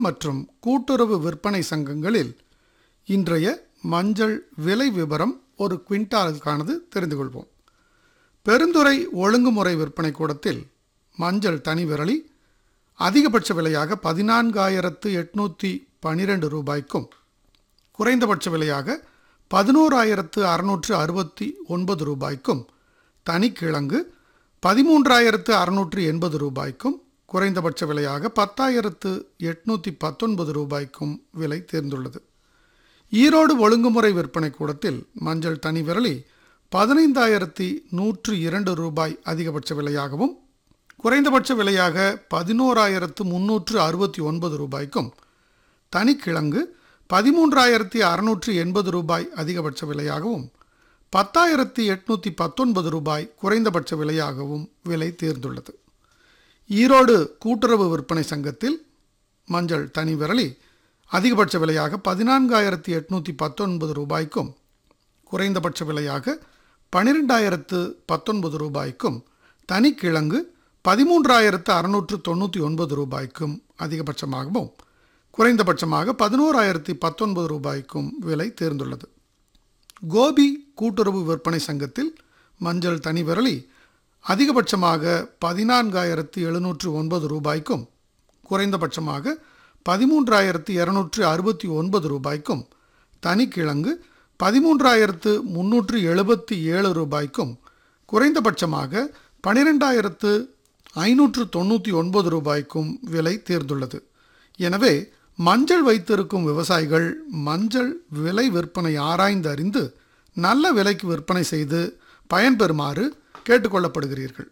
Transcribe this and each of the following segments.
மற்றும் கூட்டுறவு விற்பனை சங்கங்களில் இன்றைய மஞ்சள் விலை விவரம் ஒரு குவிண்டாலுக்கானது தெரிந்து கொள்வோம் பெருந்துறை ஒழுங்குமுறை விற்பனை கூடத்தில் மஞ்சள் தனி விரலி அதிகபட்ச விலையாக பதினான்காயிரத்து எட்நூற்றி பன்னிரெண்டு ரூபாய்க்கும் குறைந்தபட்ச விலையாக பதினோராயிரத்து அறுநூற்று அறுபத்தி ஒன்பது ரூபாய்க்கும் தனிக்கிழங்கு பதிமூன்றாயிரத்து அறுநூற்று எண்பது ரூபாய்க்கும் குறைந்தபட்ச விலையாக பத்தாயிரத்து எட்நூற்றி பத்தொன்பது ரூபாய்க்கும் விலை தேர்ந்துள்ளது ஈரோடு ஒழுங்குமுறை விற்பனை கூடத்தில் மஞ்சள் தனி விரலி பதினைந்தாயிரத்தி நூற்று இரண்டு ரூபாய் அதிகபட்ச விலையாகவும் குறைந்தபட்ச விலையாக பதினோராயிரத்து முன்னூற்று அறுபத்தி ஒன்பது ரூபாய்க்கும் தனிக்கிழங்கு பதிமூன்றாயிரத்தி அறுநூற்று எண்பது ரூபாய் அதிகபட்ச விலையாகவும் பத்தாயிரத்தி எட்நூற்றி பத்தொன்பது ரூபாய் குறைந்தபட்ச விலையாகவும் விலை தேர்ந்துள்ளது ஈரோடு கூட்டுறவு விற்பனை சங்கத்தில் மஞ்சள் தனி விரலி அதிகபட்ச விலையாக பதினான்காயிரத்தி எட்நூற்றி பத்தொன்பது ரூபாய்க்கும் குறைந்தபட்ச விலையாக பன்னிரெண்டாயிரத்து பத்தொன்பது ரூபாய்க்கும் தனிக்கிழங்கு பதிமூன்றாயிரத்து அறுநூற்று தொண்ணூற்றி ஒன்பது ரூபாய்க்கும் அதிகபட்சமாகவும் குறைந்தபட்சமாக பதினோராயிரத்தி பத்தொன்பது ரூபாய்க்கும் விலை தேர்ந்துள்ளது கோபி கூட்டுறவு விற்பனை சங்கத்தில் மஞ்சள் தனி விரலி அதிகபட்சமாக பதினான்காயிரத்து எழுநூற்று ஒன்பது ரூபாய்க்கும் குறைந்தபட்சமாக பதிமூன்றாயிரத்து இரநூற்று அறுபத்தி ஒன்பது ரூபாய்க்கும் தனிக்கிழங்கு பதிமூன்றாயிரத்து முன்னூற்று எழுபத்தி ஏழு ரூபாய்க்கும் குறைந்தபட்சமாக பனிரெண்டாயிரத்து ஐநூற்று தொண்ணூற்றி ஒன்பது ரூபாய்க்கும் விலை தேர்ந்துள்ளது எனவே மஞ்சள் வைத்திருக்கும் விவசாயிகள் மஞ்சள் விலை விற்பனை ஆராய்ந்து அறிந்து நல்ல விலைக்கு விற்பனை செய்து பயன்பெறுமாறு கேட்டுக்கொள்ளப்படுகிறீர்கள்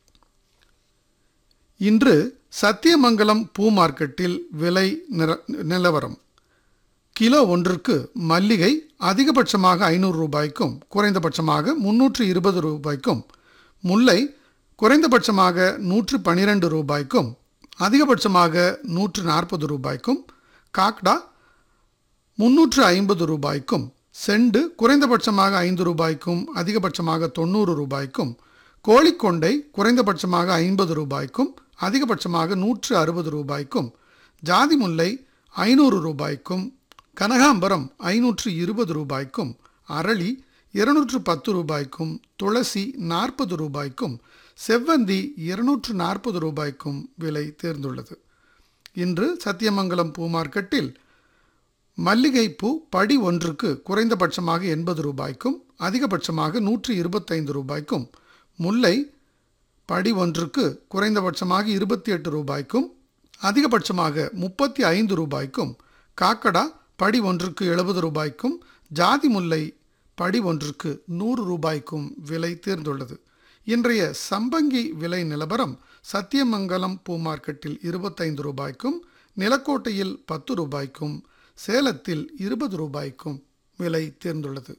இன்று சத்தியமங்கலம் பூ மார்க்கெட்டில் விலை நிர நிலவரம் கிலோ ஒன்றுக்கு மல்லிகை அதிகபட்சமாக ஐநூறு ரூபாய்க்கும் குறைந்தபட்சமாக முன்னூற்று இருபது ரூபாய்க்கும் முல்லை குறைந்தபட்சமாக நூற்று பன்னிரெண்டு ரூபாய்க்கும் அதிகபட்சமாக நூற்று நாற்பது ரூபாய்க்கும் காக்டா முன்னூற்று ஐம்பது ரூபாய்க்கும் செண்டு குறைந்தபட்சமாக ஐந்து ரூபாய்க்கும் அதிகபட்சமாக தொண்ணூறு ரூபாய்க்கும் கோழிக்கொண்டை குறைந்தபட்சமாக ஐம்பது ரூபாய்க்கும் அதிகபட்சமாக நூற்று அறுபது ரூபாய்க்கும் ஜாதி முல்லை ஐநூறு ரூபாய்க்கும் கனகாம்பரம் ஐநூற்று இருபது ரூபாய்க்கும் அரளி இருநூற்று பத்து ரூபாய்க்கும் துளசி நாற்பது ரூபாய்க்கும் செவ்வந்தி இருநூற்று நாற்பது ரூபாய்க்கும் விலை தேர்ந்துள்ளது இன்று சத்தியமங்கலம் பூ மார்க்கெட்டில் மல்லிகைப்பூ படி ஒன்றுக்கு குறைந்தபட்சமாக எண்பது ரூபாய்க்கும் அதிகபட்சமாக நூற்று இருபத்தைந்து ரூபாய்க்கும் முல்லை படி ஒன்றுக்கு குறைந்தபட்சமாக இருபத்தி எட்டு ரூபாய்க்கும் அதிகபட்சமாக முப்பத்தி ஐந்து ரூபாய்க்கும் காக்கடா படி ஒன்றுக்கு எழுபது ரூபாய்க்கும் ஜாதி முல்லை படி ஒன்றுக்கு நூறு ரூபாய்க்கும் விலை தேர்ந்துள்ளது இன்றைய சம்பங்கி விலை நிலவரம் சத்தியமங்கலம் பூ மார்க்கெட்டில் இருபத்தைந்து ரூபாய்க்கும் நிலக்கோட்டையில் பத்து ரூபாய்க்கும் சேலத்தில் இருபது ரூபாய்க்கும் விலை தேர்ந்துள்ளது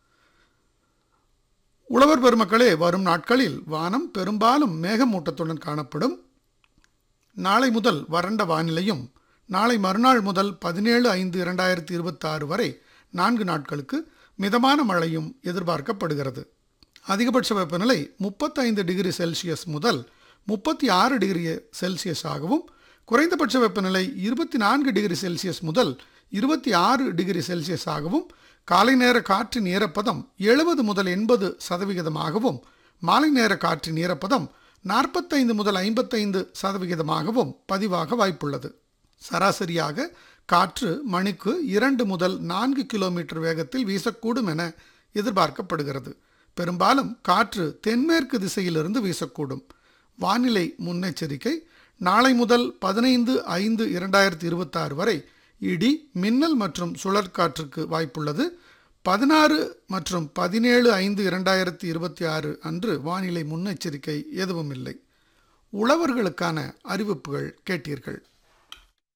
உழவர் பெருமக்களே வரும் நாட்களில் வானம் பெரும்பாலும் மேகமூட்டத்துடன் காணப்படும் நாளை முதல் வறண்ட வானிலையும் நாளை மறுநாள் முதல் பதினேழு ஐந்து இரண்டாயிரத்தி இருபத்தி ஆறு வரை நான்கு நாட்களுக்கு மிதமான மழையும் எதிர்பார்க்கப்படுகிறது அதிகபட்ச வெப்பநிலை முப்பத்தைந்து டிகிரி செல்சியஸ் முதல் முப்பத்தி ஆறு டிகிரி செல்சியஸ் ஆகவும் குறைந்தபட்ச வெப்பநிலை இருபத்தி நான்கு டிகிரி செல்சியஸ் முதல் இருபத்தி ஆறு டிகிரி செல்சியஸ் ஆகவும் காலை நேர காற்றின் ஈரப்பதம் எழுபது முதல் எண்பது சதவிகிதமாகவும் மாலை நேர காற்றின் ஈரப்பதம் நாற்பத்தைந்து முதல் ஐம்பத்தைந்து சதவிகிதமாகவும் பதிவாக வாய்ப்புள்ளது சராசரியாக காற்று மணிக்கு இரண்டு முதல் நான்கு கிலோமீட்டர் வேகத்தில் வீசக்கூடும் என எதிர்பார்க்கப்படுகிறது பெரும்பாலும் காற்று தென்மேற்கு திசையிலிருந்து வீசக்கூடும் வானிலை முன்னெச்சரிக்கை நாளை முதல் பதினைந்து ஐந்து இரண்டாயிரத்தி இருபத்தாறு வரை இடி மின்னல் மற்றும் சுழற்காற்றுக்கு வாய்ப்புள்ளது பதினாறு மற்றும் பதினேழு ஐந்து இரண்டாயிரத்தி இருபத்தி ஆறு அன்று வானிலை முன்னெச்சரிக்கை எதுவும் இல்லை உழவர்களுக்கான அறிவிப்புகள் கேட்டீர்கள்